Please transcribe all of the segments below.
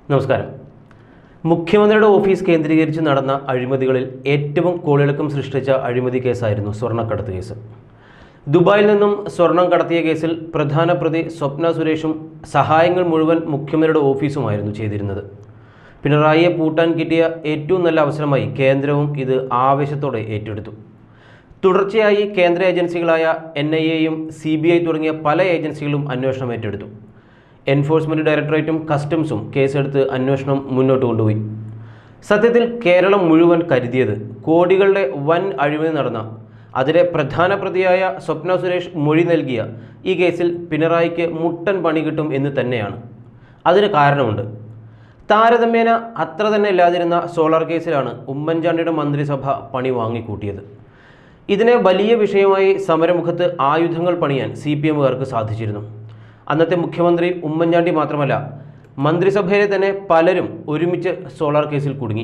നമസ്കാരം മുഖ്യമന്ത്രിയുടെ ഓഫീസ് കേന്ദ്രീകരിച്ച് നടന്ന അഴിമതികളിൽ ഏറ്റവും കോളിളക്കം സൃഷ്ടിച്ച അഴിമതി കേസായിരുന്നു സ്വർണ്ണക്കടത്ത് കേസ് ദുബായിൽ നിന്നും സ്വർണം കടത്തിയ കേസിൽ പ്രധാന പ്രതി സ്വപ്ന സുരേഷും സഹായങ്ങൾ മുഴുവൻ മുഖ്യമന്ത്രിയുടെ ഓഫീസുമായിരുന്നു ചെയ്തിരുന്നത് പിണറായിയെ പൂട്ടാൻ കിട്ടിയ ഏറ്റവും നല്ല അവസരമായി കേന്ദ്രവും ഇത് ആവേശത്തോടെ ഏറ്റെടുത്തു തുടർച്ചയായി കേന്ദ്ര ഏജൻസികളായ എൻ ഐ എയും സി ബി ഐ തുടങ്ങിയ പല ഏജൻസികളും അന്വേഷണം ഏറ്റെടുത്തു എൻഫോഴ്സ്മെൻറ്റ് ഡയറക്ടറേറ്റും കസ്റ്റംസും കേസെടുത്ത് അന്വേഷണം മുന്നോട്ട് കൊണ്ടുപോയി സത്യത്തിൽ കേരളം മുഴുവൻ കരുതിയത് കോടികളുടെ വൻ അഴിമതി നടന്ന അതിലെ പ്രധാന പ്രതിയായ സ്വപ്ന സുരേഷ് മൊഴി നൽകിയ ഈ കേസിൽ പിണറായിക്ക് മുട്ടൻ പണി കിട്ടും എന്ന് തന്നെയാണ് അതിന് കാരണമുണ്ട് താരതമ്യേന അത്ര തന്നെ ഇല്ലാതിരുന്ന സോളാർ കേസിലാണ് ഉമ്മൻചാണ്ടിയുടെ മന്ത്രിസഭ പണി വാങ്ങിക്കൂട്ടിയത് ഇതിനെ വലിയ വിഷയമായി സമരമുഖത്ത് ആയുധങ്ങൾ പണിയാൻ സി പി എമ്മുകാർക്ക് സാധിച്ചിരുന്നു അന്നത്തെ മുഖ്യമന്ത്രി ഉമ്മൻചാണ്ടി മാത്രമല്ല മന്ത്രിസഭയിലെ തന്നെ പലരും ഒരുമിച്ച് സോളാർ കേസിൽ കുടുങ്ങി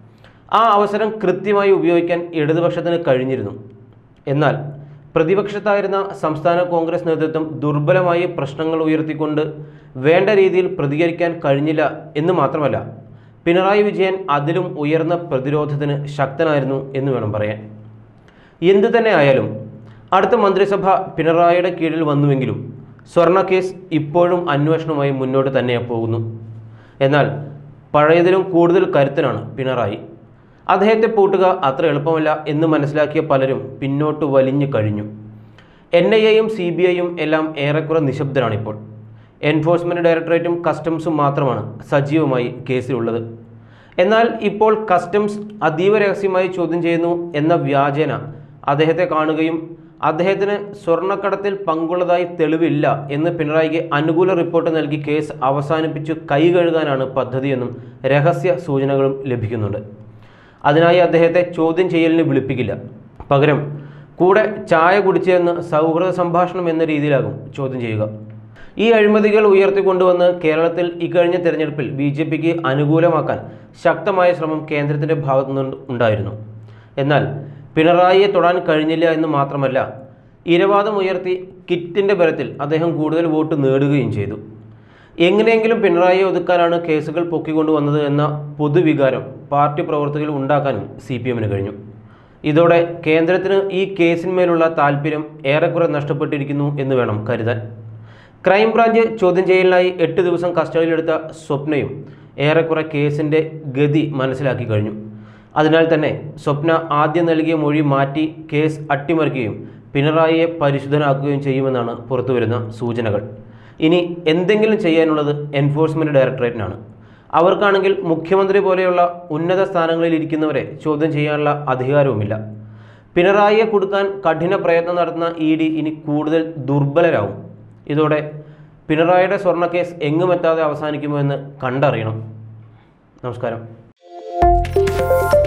ആ അവസരം കൃത്യമായി ഉപയോഗിക്കാൻ ഇടതുപക്ഷത്തിന് കഴിഞ്ഞിരുന്നു എന്നാൽ പ്രതിപക്ഷത്തായിരുന്ന സംസ്ഥാന കോൺഗ്രസ് നേതൃത്വം ദുർബലമായി പ്രശ്നങ്ങൾ ഉയർത്തിക്കൊണ്ട് വേണ്ട രീതിയിൽ പ്രതികരിക്കാൻ കഴിഞ്ഞില്ല എന്ന് മാത്രമല്ല പിണറായി വിജയൻ അതിലും ഉയർന്ന പ്രതിരോധത്തിന് ശക്തനായിരുന്നു എന്ന് വേണം പറയാൻ എന്തു തന്നെ ആയാലും അടുത്ത മന്ത്രിസഭ പിണറായിയുടെ കീഴിൽ വന്നുവെങ്കിലും സ്വർണ്ണ കേസ് ഇപ്പോഴും അന്വേഷണവുമായി മുന്നോട്ട് തന്നെ പോകുന്നു എന്നാൽ പഴയതിലും കൂടുതൽ കരുത്തനാണ് പിണറായി അദ്ദേഹത്തെ പൂട്ടുക അത്ര എളുപ്പമല്ല എന്ന് മനസ്സിലാക്കിയ പലരും പിന്നോട്ട് വലിഞ്ഞു കഴിഞ്ഞു എൻ ഐ എയും സി ബി ഐയും എല്ലാം ഏറെക്കുറെ നിശബ്ദരാണിപ്പോൾ എൻഫോഴ്സ്മെൻറ്റ് ഡയറക്ടറേറ്റും കസ്റ്റംസും മാത്രമാണ് സജീവമായി കേസിലുള്ളത് എന്നാൽ ഇപ്പോൾ കസ്റ്റംസ് അതീവ രഹസ്യമായി ചോദ്യം ചെയ്യുന്നു എന്ന വ്യാജേന അദ്ദേഹത്തെ കാണുകയും അദ്ദേഹത്തിന് സ്വർണ്ണക്കടത്തിൽ പങ്കുള്ളതായി തെളിവില്ല എന്ന് പിണറായിക്ക് അനുകൂല റിപ്പോർട്ട് നൽകി കേസ് അവസാനിപ്പിച്ചു കൈ കഴുകാനാണ് പദ്ധതിയെന്നും രഹസ്യ സൂചനകളും ലഭിക്കുന്നുണ്ട് അതിനായി അദ്ദേഹത്തെ ചോദ്യം ചെയ്യലിന് വിളിപ്പിക്കില്ല പകരം കൂടെ ചായ കുടിച്ചെന്ന് സൗഹൃദ സംഭാഷണം എന്ന രീതിയിലാകും ചോദ്യം ചെയ്യുക ഈ അഴിമതികൾ ഉയർത്തിക്കൊണ്ടുവന്ന് കേരളത്തിൽ ഇക്കഴിഞ്ഞ തെരഞ്ഞെടുപ്പിൽ ബി ജെ പിക്ക് അനുകൂലമാക്കാൻ ശക്തമായ ശ്രമം കേന്ദ്രത്തിൻ്റെ ഭാഗത്തുനിന്ന് ഉണ്ടായിരുന്നു എന്നാൽ പിണറായിയെ തൊടാൻ കഴിഞ്ഞില്ല എന്ന് മാത്രമല്ല ഇരവാദം ഉയർത്തി കിറ്റിൻ്റെ ബലത്തിൽ അദ്ദേഹം കൂടുതൽ വോട്ട് നേടുകയും ചെയ്തു എങ്ങനെയെങ്കിലും പിണറായിയെ ഒതുക്കാനാണ് കേസുകൾ പൊക്കിക്കൊണ്ടുവന്നത് എന്ന പൊതുവികാരം പാർട്ടി പ്രവർത്തകരിൽ ഉണ്ടാക്കാനും സി പി എമ്മിന് കഴിഞ്ഞു ഇതോടെ കേന്ദ്രത്തിന് ഈ കേസിന്മേലുള്ള താല്പര്യം ഏറെക്കുറെ നഷ്ടപ്പെട്ടിരിക്കുന്നു എന്ന് വേണം കരുതാൻ ക്രൈംബ്രാഞ്ച് ചോദ്യം ചെയ്യലിനായി എട്ട് ദിവസം കസ്റ്റഡിയിലെടുത്ത സ്വപ്നയും ഏറെക്കുറെ കേസിൻ്റെ ഗതി മനസ്സിലാക്കി കഴിഞ്ഞു അതിനാൽ തന്നെ സ്വപ്ന ആദ്യം നൽകിയ മൊഴി മാറ്റി കേസ് അട്ടിമറിക്കുകയും പിണറായിയെ പരിശുദ്ധനാക്കുകയും ചെയ്യുമെന്നാണ് പുറത്തുവരുന്ന സൂചനകൾ ഇനി എന്തെങ്കിലും ചെയ്യാനുള്ളത് എൻഫോഴ്സ്മെൻറ്റ് ഡയറക്ടറേറ്റിനാണ് അവർക്കാണെങ്കിൽ മുഖ്യമന്ത്രി പോലെയുള്ള ഉന്നത സ്ഥാനങ്ങളിൽ ഇരിക്കുന്നവരെ ചോദ്യം ചെയ്യാനുള്ള അധികാരവുമില്ല പിണറായിയെ കൊടുക്കാൻ കഠിന പ്രയത്നം നടത്തുന്ന ഇ ഡി ഇനി കൂടുതൽ ദുർബലരാവും ഇതോടെ പിണറായിയുടെ സ്വർണ്ണ കേസ് എങ്ങുമെത്താതെ അവസാനിക്കുമോ എന്ന് കണ്ടറിയണം നമസ്കാരം